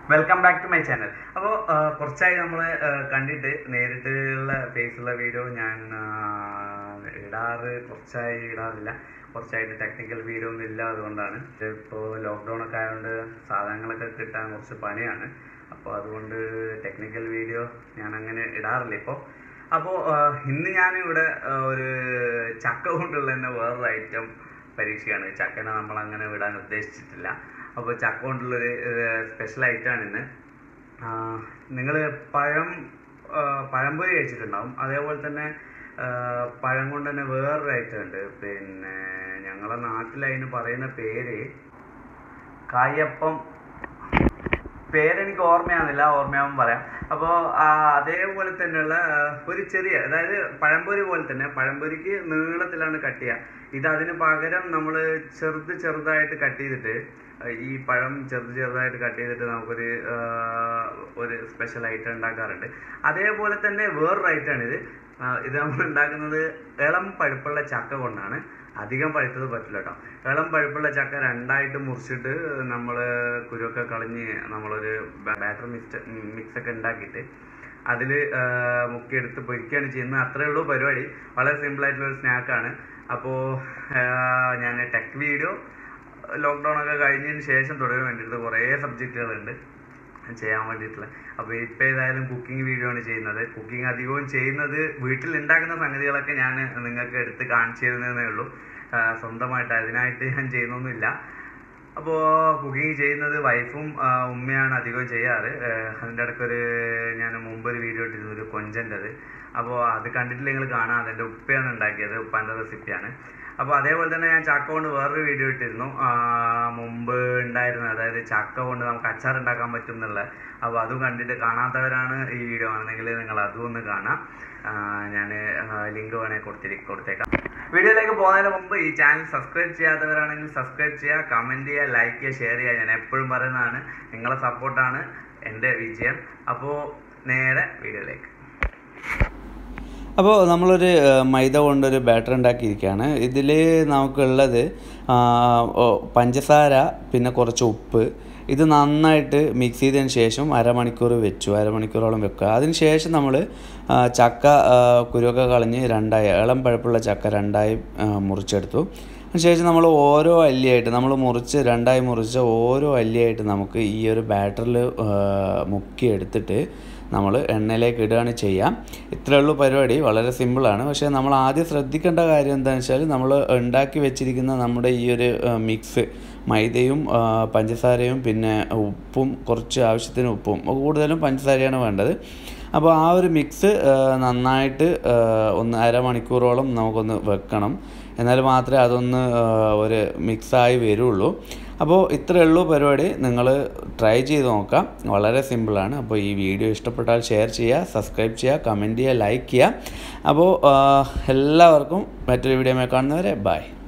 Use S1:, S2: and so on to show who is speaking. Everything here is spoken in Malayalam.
S1: welcome back to my channel അപ്പോൾ കുറച്ചായി നമ്മൾ കണ്ടിട്ട് നേരിട്ടുള്ള ഫേസുള്ള വീഡിയോ ഞാൻ ആ, ഇടാറ് കുറച്ചായി ഇടാറില്ല കുറച്ചായിട്ട് ടെക്നിക്കൽ വീഡിയോ ഒന്നും ഇല്ല അതുകൊണ്ടാണ് ഇപ്പോൾ ലോക്ക്ഡൗൺ ഒക്കെ ആയതുകൊണ്ട് സാധനങ്ങളൊക്കെ കിട്ടാൻ കുറച്ച് പണിയാണ് അപ്പോൾ അതുകൊണ്ട് ടെക്നിക്കൽ വീഡിയോ ഞാൻ അങ്ങനെ ഇടാറില്ല ഇപ്പോൾ അപ്പോൾ ഇന്ന് ഞാൻ ഇവിടെ ഒരു ചക്ക കൊണ്ടുള്ള തന്നെ വേറൊരു ഐറ്റം പരീക്ഷയാണ് ചക്കനെ നമ്മൾ അങ്ങനെ വിടാൻ ഉദ്ദേശിച്ചിട്ടില്ല അപ്പോൾ ചക്ക കൊണ്ടുള്ളൊരു സ്പെഷ്യൽ ഐറ്റമാണ് ഇന്ന് നിങ്ങൾ പഴം ആ, പഴംപൊരി കഴിച്ചിട്ടുണ്ടാവും അതേപോലെ തന്നെ ആ, പഴം കൊണ്ട് തന്നെ വേറൊരു ഐറ്റം ഉണ്ട് പിന്നെ ഞങ്ങളെ നാട്ടിൽ അതിന് പറയുന്ന പേര് കായപ്പം പേരെനിക്ക് ഓർമ്മയാകുന്നില്ല ഓർമ്മയാകുമ്പോൾ പറയാം അപ്പോൾ അതേപോലെ തന്നെയുള്ള ആ, ഒരു ചെറിയ അതായത് പഴംപൊരി പോലെ തന്നെ പഴംപൊരിക്ക് നീളത്തിലാണ് കട്ട് ചെയ്യുക ഇത് അതിന് പകരം നമ്മൾ ചെറുത് ചെറുതായിട്ട് കട്ട് ചെയ്തിട്ട് ആ, ഈ പഴം ചെറുത് ചെറുതായിട്ട് കട്ട് ചെയ്തിട്ട് നമുക്കൊരു ആ, ഒരു സ്പെഷ്യൽ ഐറ്റം ഉണ്ടാക്കാറുണ്ട് അതേപോലെ തന്നെ വേറൊരു ഐറ്റമാണ് ഇത് ആ, ഇത് നമ്മൾ ഉണ്ടാക്കുന്നത് ഇളം പഴുപ്പുള്ള ചക്ക കൊണ്ടാണ് അധികം പഴുത്തത് പറ്റില്ല കേട്ടോ ഇളം പഴുപ്പുള്ള ചക്ക രണ്ടായിട്ട് മുറിച്ചിട്ട് നമ്മൾ കുരുവൊക്കെ കളഞ്ഞ് നമ്മളൊരു ബാറ്റർ മിക്സ് മിക്സ് ഒക്കെ ഉണ്ടാക്കിയിട്ട് അതിൽ മുക്കിയെടുത്ത് പൊരിക്കുകയാണ് ചെയ്യുന്നത് അത്രേ ഉള്ളൂ പരിപാടി വളരെ സിമ്പിൾ ആയിട്ടുള്ള ഒരു സ്നാക്കാണ് അപ്പോൾ ഞാൻ ടെക് വീഡിയോ ലോക്ക്ഡൗൺ ഒക്കെ കഴിഞ്ഞതിന് ശേഷം തുടരാൻ വേണ്ടിയിട്ട് കുറേ സബ്ജക്റ്റുകളുണ്ട് ചെയ്യാൻ വേണ്ടിയിട്ടുള്ള അപ്പോൾ ഇപ്പോൾ ഏതായാലും കുക്കിംഗ് വീഡിയോ ആണ് ചെയ്യുന്നത് കുക്കിംഗ് അധികവും ചെയ്യുന്നത് വീട്ടിൽ ഉണ്ടാക്കുന്ന സംഗതികളൊക്കെ ഞാൻ നിങ്ങൾക്ക് എടുത്ത് കാണിച്ചു തരുന്നതേ ഉള്ളൂ ആ, സ്വന്തമായിട്ട് അതിനായിട്ട് ഞാൻ ചെയ്യുന്നൊന്നുമില്ല അപ്പോൾ കുക്കിംഗ് ചെയ്യുന്നത് വൈഫും ആ, ഉമ്മയാണ് അധികവും ചെയ്യാറ് ആ, അതിൻ്റെ ഇടയ്ക്കൊരു ഞാൻ മുമ്പൊരു വീഡിയോ ഇട്ടിരുന്നു ഒരു കൊഞ്ചൻ്റെത് അപ്പോൾ അത് കണ്ടിട്ടില്ല നിങ്ങൾ കാണാം അതെൻ്റെ ഉപ്പയാണ് ഉണ്ടാക്കിയത് ഉപ്പാൻ്റെ റെസിപ്പിയാണ് അപ്പോൾ അതേപോലെ തന്നെ ഞാൻ ചക്ക കൊണ്ട് വേറൊരു വീഡിയോ ഇട്ടിരുന്നു ആ, മുമ്പ് ഉണ്ടായിരുന്ന അതായത് ചക്ക കൊണ്ട് നമുക്ക് അച്ചാർ ഉണ്ടാക്കാൻ പറ്റും എന്നുള്ള അപ്പോൾ അതും കണ്ടിട്ട് കാണാത്തവരാണ് ഈ വീഡിയോ ആണെങ്കിൽ നിങ്ങൾ അതും ഒന്ന് കാണാം ഞാൻ ലിങ്ക് വേണേൽ കൊടുത്തിരി കൊടുത്തേക്കാം വീഡിയോയിലേക്ക് പോകുന്നതിന് മുമ്പ് ഈ ചാനൽ സബ്സ്ക്രൈബ് ചെയ്യാത്തവരാണെങ്കിൽ സബ്സ്ക്രൈബ് ചെയ്യുക കമൻറ്റ് ചെയ്യുക ലൈക്ക് ചെയ്യുക ഷെയർ ചെയ്യുക ഞാൻ എപ്പോഴും പറയുന്നതാണ് നിങ്ങളെ സപ്പോർട്ടാണ് എൻ്റെ വിജയം അപ്പോൾ നേരെ വീഡിയോയിലേക്ക്
S2: അപ്പോൾ നമ്മളൊരു ആ, മൈദ കൊണ്ടൊരു ബാറ്റർ ഉണ്ടാക്കിയിരിക്കുകയാണ് ഇതിൽ നമുക്കുള്ളത് ആ, ഓ, പഞ്ചസാര പിന്നെ കുറച്ച് ഉപ്പ് ഇത് നന്നായിട്ട് മിക്സ് ചെയ്തതിന് ശേഷം അരമണിക്കൂർ വെച്ചു അരമണിക്കൂറോളം വെക്കുക അതിന് ശേഷം നമ്മൾ ചക്ക ആ, കുരുവൊക്കെ കളഞ്ഞ് രണ്ടായി ഇളം പഴുപ്പുള്ള ചക്ക രണ്ടായി ആ, മുറിച്ചെടുത്തു അതിനുശേഷം നമ്മൾ ഓരോ അല്ലിയായിട്ട് നമ്മൾ മുറിച്ച് രണ്ടായി മുറിച്ച ഓരോ അല്ലിയായിട്ട് നമുക്ക് ഈ ഒരു ബാറ്ററിൽ മുക്കി എടുത്തിട്ട് നമ്മൾ എണ്ണയിലേക്ക് ഇടുകയാണ് ചെയ്യാം ഇത്രയേ ഉള്ളൂ പരിപാടി വളരെ സിമ്പിളാണ് പക്ഷേ നമ്മൾ ആദ്യം ശ്രദ്ധിക്കേണ്ട കാര്യം എന്താണെന്ന് വെച്ചാൽ നമ്മൾ ഉണ്ടാക്കി വെച്ചിരിക്കുന്ന നമ്മുടെ ഈ ഒരു ആ, മിക്സ് മൈദയും ആ, പഞ്ചസാരയും പിന്നെ ഉപ്പും കുറച്ച് ആവശ്യത്തിന് ഉപ്പും കൂടുതലും പഞ്ചസാരയാണ് വേണ്ടത് അപ്പോൾ ആ ഒരു മിക്സ് ആ, നന്നായിട്ട് ആ, ഒന്ന് അരമണിക്കൂറോളം നമുക്കൊന്ന് വെക്കണം എന്നാൽ മാത്രമേ അതൊന്ന് ആ, ഒരു മിക്സായി വരുള്ളൂ അപ്പോൾ ഇത്രയേ ഉള്ളൂ പരിപാടി നിങ്ങൾ ട്രൈ ചെയ്ത് നോക്കാം വളരെ സിമ്പിളാണ് അപ്പോൾ ഈ വീഡിയോ ഇഷ്ടപ്പെട്ടാൽ ഷെയർ ചെയ്യുക സബ്സ്ക്രൈബ് ചെയ്യുക കമൻറ്റ് ചെയ്യുക ലൈക്ക് ചെയ്യുക അപ്പോൾ ആ, എല്ലാവർക്കും മറ്റൊരു വീഡിയോ കാണുന്നവരെ ബൈ